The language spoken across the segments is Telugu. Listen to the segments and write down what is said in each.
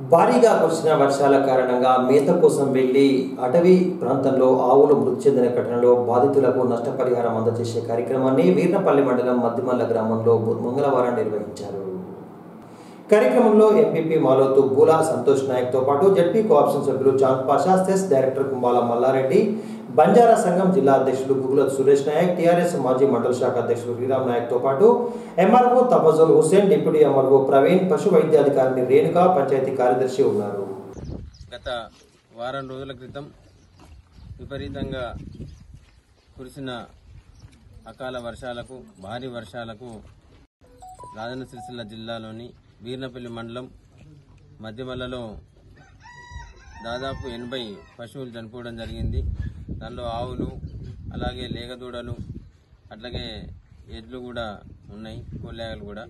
భారీగా కురిసిన వర్షాల కారణంగా మేత కోసం వెళ్లి అటవీ ప్రాంతంలో ఆవులు మృతి చెందిన ఘటనలో బాధితులకు నష్టపరిహారం అందజేసే కార్యక్రమాన్ని వీర్నపల్లి మండలం మద్దిమల్ల గ్రామంలో బు- మంగళవారం నిర్వహించారు కార్యక్రమంలో ఎంపీపీ మాలోతు బూలా సంతోష్ నాయక్తో పాటు జడ్పీ కోఆప్షన్ సభ్యులు చాంద్ పాషా సెస్ డైరెక్టర్ కుంబాల మల్లారెడ్డి బంజారా సంఘం జిల్లా అధ్యక్షులు గుగులత్ సురేష్ నాయక్ టీఆర్ఎస్ మాజీ మండల శాఖ అధ్యక్షులు శ్రీరామ్ నాయక్తో పాటు MRO Tafazul Hussain deputy MRO Praveen పశు వైద్యాధికారిని రేణుక పంచాయతీ కార్యదర్శి ఉన్నారు గత వారం రోజుల క్రితం విపరీతంగా కురిసిన అకాల వర్షాలకు భారీ వర్షాలకు రాజన్న సిరిసిల్ల జిల్లాలోని వీర్నపల్లి మండలం మధ్యమల్లలో దాదాపు ఎనభై పశువులు చనిపోవడం జరిగింది దానిలో ఆవులు అలాగే లేగదూడలు అట్లాగే ఎడ్లు కూడా ఉన్నాయి కోలేగలు కూడా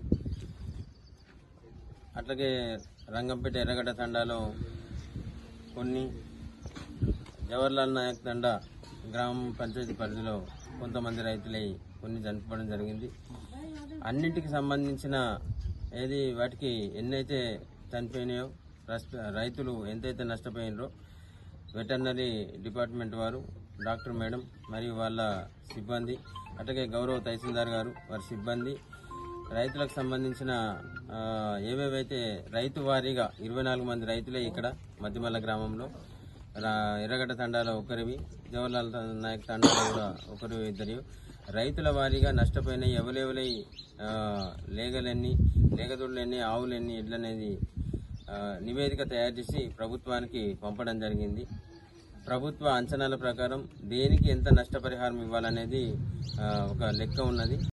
అట్లాగే రంగంపేట ఎర్రగడ్డ తండాలో కొన్ని జవహర్లాల్ నాయక్ తండా గ్రామ పంచాయతీ పరిధిలో కొంతమంది రైతులై కొన్ని చనిపోవడం జరిగింది అన్నింటికి సంబంధించిన ఏది వాటికి ఎన్నైతే చనిపోయినాయో రస్- రైతులు ఎంతైతే నష్టపోయినరో వెటర్నరీ డిపార్ట్మెంట్ వారు డాక్టర్ మేడం మరియు వాళ్ళ సిబ్బంది అట్లాగే గౌరవ తహసీల్దార్ గారు వారి సిబ్బంది రైతులకు సంబంధించిన ఆ, ఏవేవైతే రైతు వారీగా ఇరవై నాలుగు మంది రైతులే ఇక్కడ మధ్యమల్ల గ్రామంలో రా- ఎర్రగడ్డ తండాలో ఒకరివి జవహర్లాల్ త- నాయక్ తండాలో కూడా ఒకరు ఇద్దరు రైతుల వారీగా నష్టపోయిన ఎవరెవరై ఆ, లేగలెన్ని లేగదుళ్ళెన్ని ఆవులెన్ని ఎడ్లనేది ఆ, నివేదిక తయారు చేసి ప్రభుత్వానికి పంపడం జరిగింది ప్రభుత్వ అంచనాల ప్రకారం దేనికి ఎంత నష్టపరిహారం ఇవ్వాలనేది ఆ, ఒక లెక్క ఉన్నది